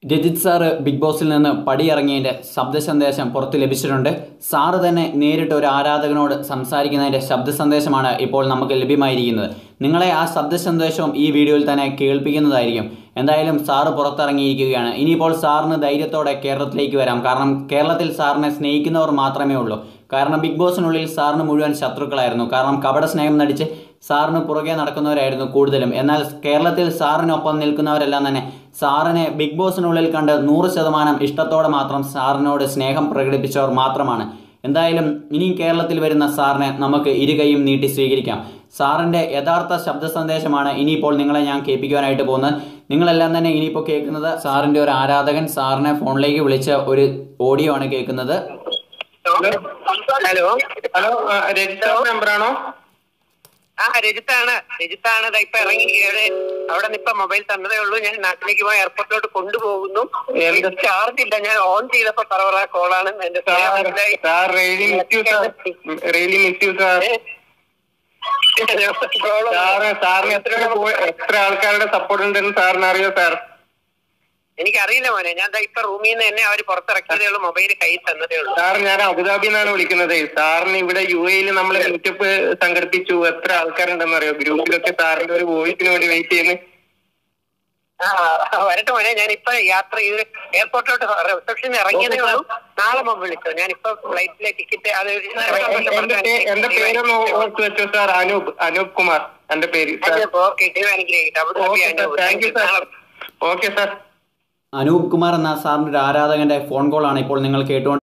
Rajith sir big ബോസിൽ നിന്ന് പടിയിറങ്ങിയതിന്റെ ശബ്ദ സന്ദേശം പുറത്ത് ലഭിച്ചിട്ടുണ്ട് സാറ് തന്നെ നേരിട്ട് ഒരു ആരാധകനോട് സംസാരിക്കുന്നതിന്റെ ശബ്ദ സന്ദേശമാണ് ഇപ്പോൾ നമുക്ക് ലഭ്യമായിരിക്കുന്നത് നിങ്ങളെ ആ ശബ്ദ സന്ദേശവും ഈ വീഡിയോയിൽ തന്നെ കേൾപ്പിക്കുന്നതായിരിക്കും എന്തായാലും സാറ് പുറത്തിറങ്ങിയിരിക്കുകയാണ് ഇനിയിപ്പോൾ സാറിന് ധൈര്യത്തോടെ കേരളത്തിലേക്ക് വരാം കാരണം കേരളത്തിൽ സാറിനെ സ്നേഹിക്കുന്നവർ മാത്രമേ ഉള്ളൂ കാരണം ബിഗ് ബോസിനുള്ളിൽ സാറിന് മുഴുവൻ ശത്രുക്കളായിരുന്നു കാരണം കപട സ്നേഹം നടിച്ച് സാറിന് പുറകെ നടക്കുന്നവരായിരുന്നു കൂടുതലും എന്നാൽ കേരളത്തിൽ സാറിനൊപ്പം നിൽക്കുന്നവരെല്ലാം തന്നെ സാറിനെ ബിഗ് ബോസിനുള്ളിൽ കണ്ട് നൂറ് ശതമാനം ഇഷ്ടത്തോടെ മാത്രം സാറിനോട് സ്നേഹം പ്രകടിപ്പിച്ചവർ മാത്രമാണ് എന്തായാലും ഇനിയും കേരളത്തിൽ വരുന്ന സാറിനെ നമുക്ക് ഇരുകൈയും നീട്ടി സ്വീകരിക്കാം സാറിന്റെ യഥാർത്ഥ ശബ്ദ സന്ദേശമാണ് ഇനിയിപ്പോൾ നിങ്ങളെ ഞാൻ കേൾപ്പിക്കുവാനായിട്ട് പോകുന്നത് നിങ്ങളെല്ലാം തന്നെ ഇനിയിപ്പോൾ കേൾക്കുന്നത് സാറിന്റെ ഒരു ആരാധകൻ സാറിനെ ഫോണിലേക്ക് വിളിച്ച ഒരു ഓഡിയോ ആണ് കേൾക്കുന്നത് ഹലോ ഹലോ രജിസ്റ്റർ മെമ്പറാണോ ആ രജിത്താണ് രജിത്താണ് ദാ ഇപ്പൊ ഇറങ്ങി കേറി അവിടെ നിന്ന് ഇപ്പൊ മൊബൈൽ തന്നതേ ഉള്ളൂ ഞാൻ നാട്ടിലേക്ക് പോയി എയർപോർട്ടിലോട്ട് കൊണ്ടുപോകുന്നു എന്ത്? ചാർജ് ഇല്ല ഞാൻ ഓൺ ചെയ്തപ്പോ പറവറ കോളാണ് എന്റെ സ്നേഹം മനസ്സിലായി. Sir really miss you sir really miss you sir call sir സാറിന് എത്ര പോ- എത്ര ആൾക്കാരുടെ സപ്പോർട്ട് ഉണ്ടെന്ന് സാറിന് അറിയോ സാർ എനിക്കറിയില്ല മോനെ ഞാൻ ദാ ഇപ്പൊ റൂമിൽ നിന്ന് എന്നെ അവര് പുറത്തിറക്കിയതേ ഉള്ളൂ മൊബൈൽ കയ്യിൽ തന്നതേ ഉള്ളൂ സാർ ഞാൻ അബുദാബിയിൽ നിന്നാണ് വിളിക്കുന്നത് സാറിന് ഇവിടെ യു എയിൽ നമ്മൾ മീറ്റപ്പ് സംഘടിപ്പിച്ചു എത്ര ആൾക്കാരുണ്ടെന്ന് അറിയോ ഗ്രൂപ്പിലൊക്കെ സാറിന്റെ ഒരു വോയിസിന് വേണ്ടി വെയിറ്റ് ചെയ്യുന്നു ആ വരട്ടെ മോനെ ഞാൻ ഇപ്പൊ യാത്ര ചെയ്ത് എയർപോർട്ടിലോട്ട് റിസപ്ഷനിൽ ഇറങ്ങിയതേ ഉള്ളൂ നാളെ മുമ്പ് വിളിച്ചോ ഞാൻ ഇപ്പൊ ഫ്ലൈറ്റിലെ ടിക്കറ്റ് അത് എന്റെ പേ- എന്റെ പേരൊന്ന് ഓർത്ത് വെച്ചോ സാർ അനൂപ് അനൂപ് കുമാർ എന്റെ പേര് സാർ ഓക്കെ അനുഗ്രഹിക്കട്ടെ അബുദാബി ഓക്കെ സാർ അനുഭവം thank you sir okay sir Anoop Kumar എന്ന സാറിന്റെ ഒരു ആരാധകന്റെ ഫോൺ കോളാണ് ഇപ്പോൾ നിങ്ങൾ കേട്ടുകൊണ്ട്